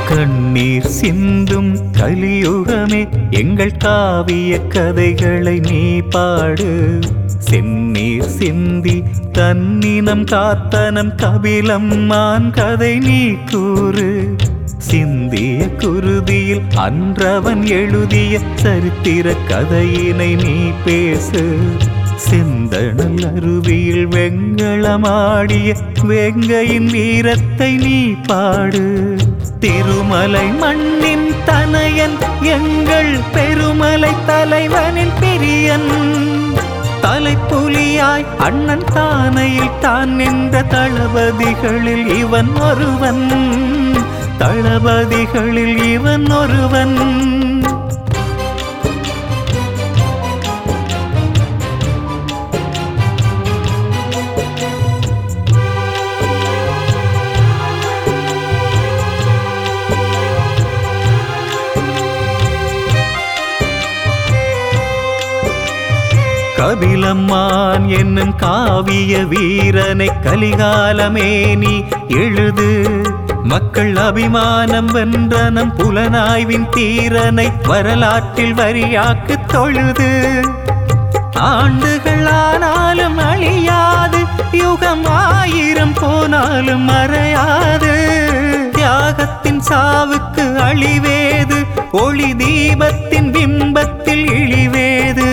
கண்ணீர் சிந்தும் கலியுகமே எங்கள் காவிய கதைகளை நீ பாடு செந்நீர் சிந்தி தன்னினம் காத்தனம் கபிலம் மான் கதை நீ கூறு சிந்திய குருதியில் அன்றவன் எழுதிய சரித்திர கதையினை நீ பேசு செந்தணல் அருவியில் வெண்களமாடிய வேங்கையின் வீரத்தை நீ பாடு திருமலை மண்ணின் தனையன் எங்கள் பெருமலை தலைவனின் பிரியன் தலைப்புலியாய் அண்ணன் தானையில் தான் நின்ற தளபதிகளில் இவன் ஒருவன் தளபதிகளில் இவன் ஒருவன் கபிலம்மான் என்னும் காவிய வீரனை கலிகாலமே நீ எழுது மக்கள் அபிமானம் வென்றனம் புலனாய்வின் தீரனை வரலாற்றில் வரியாக்கு தொழுது ஆண்டுகள் ஆனாலும் அழியாது யுகம் ஆயிரம் போனாலும் மறையாது தியாகத்தின் சாவுக்கு அழிவேது ஒளி தீபத்தின் பிம்பத்தில் இழிவேது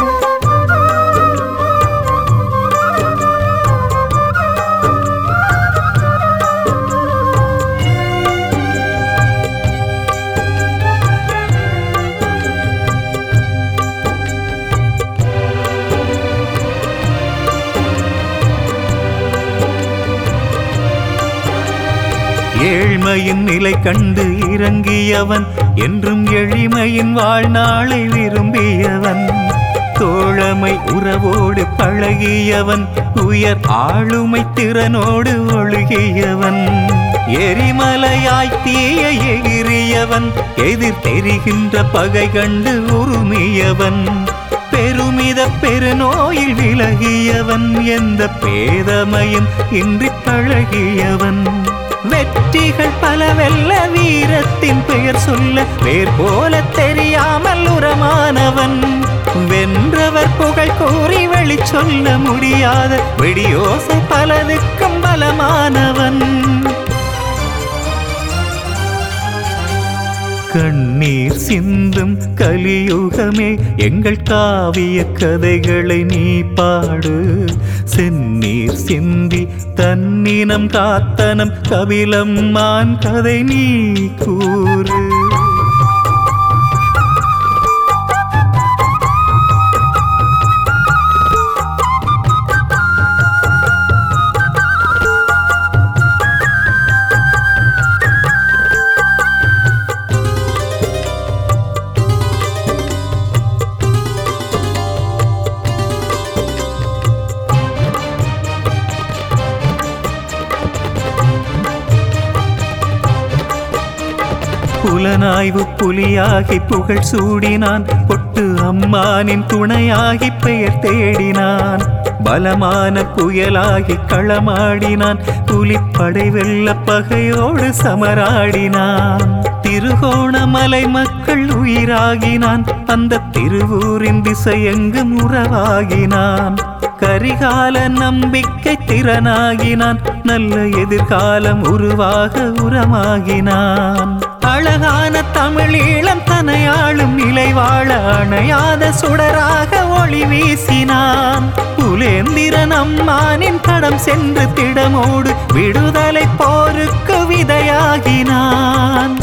ஏழ்மையின் நிலை கண்டு இறங்கியவன் என்றும் எளிமையின் வாழ்நாளை விரும்பியவன் தோழமை உறவோடு பழகியவன் உயர் ஆளுமை திறனோடு ஒழுகியவன் எரிமலையாய் தீய எகிரியவன் எதிர் தெரிகின்ற பகை கண்டு உருமியவன் பெருமித பெருநோயில் விலகியவன் எந்த பேதமையும் இன்றி பழகியவன் வெற்றிகள் பல வெல்ல வீரத்தின் பெயர் சொல்ல வேர் போல தெரியாமல் உரமானவன் வென்றவர் புகழ் கூறி வெளி சொல்ல முடியாத வெடியோசை பலதுக்கும் பலமானவன் கண்ணீர் சிந்தும் கலியுகமே எங்கள் காவிய கதைகளை நீ பாடு செந்நீர் சிந்தி தன்னினம் காத்தனம் கபிலம் மான் கதை நீ கூறு புலனாய்வு புலியாகி புகழ் சூடினான் பொட்டு அம்மானின் துணையாகி பெயர் தேடினான் பலமான புயலாகி களமாடினான் புலிப்படை வெல்ல பகையோடு சமராடினான் திருகோணமலை மக்கள் உயிராகினான் அந்த திருவூரின் திசையெங்கும் உறவாகினான் கரிகால நம்பிக்கை திறனாகினான் நல்ல எதிர்காலம் உருவாக உரமாகினான் அழகான தமிழீழம் தனையாளும் நிலை வாழ அணையாத சுடராக ஒளி வீசினான் புலேந்திரன் அம்மானின் தடம் சென்று திடமோடு விடுதலை போருக்கு விதையாகினான்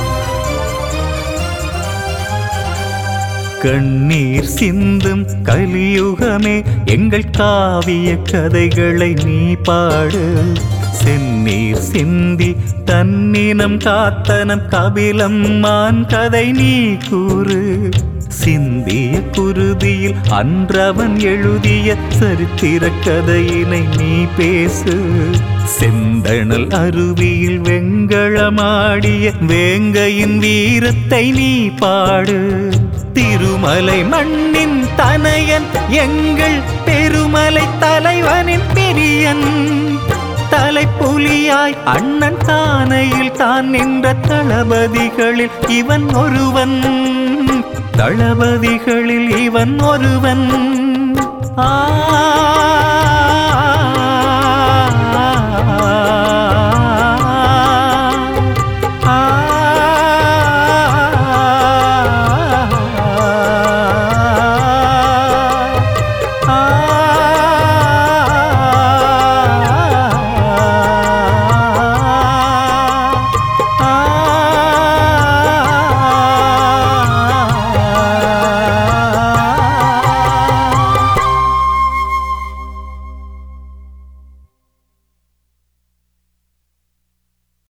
கண்ணீர் சிந்தும் கலியுகமே எங்கள் காவிய கதைகளை நீ பாடு செந்நீர் சிந்தி தன்னினம் காத்தனம் கபிலம் மான் கதை நீ கூறு சிந்திய குருதியில் அன்றவன் எழுதிய சரித்திர கதையினை நீ பேசு செந்தணல் அருவியில் வெண்களமாடிய வேங்கையின் வீரத்தை நீ பாடு திருமலை மண்ணின் தனையன் எங்கள் பெருமலை தலைவனின் பிரியன் தலைப்புலியாய் அண்ணன் தானையில் தான் நின்ற தளபதிகளில் இவன் ஒருவன் தளபதிகளில் இவன் ஒருவன் ஆ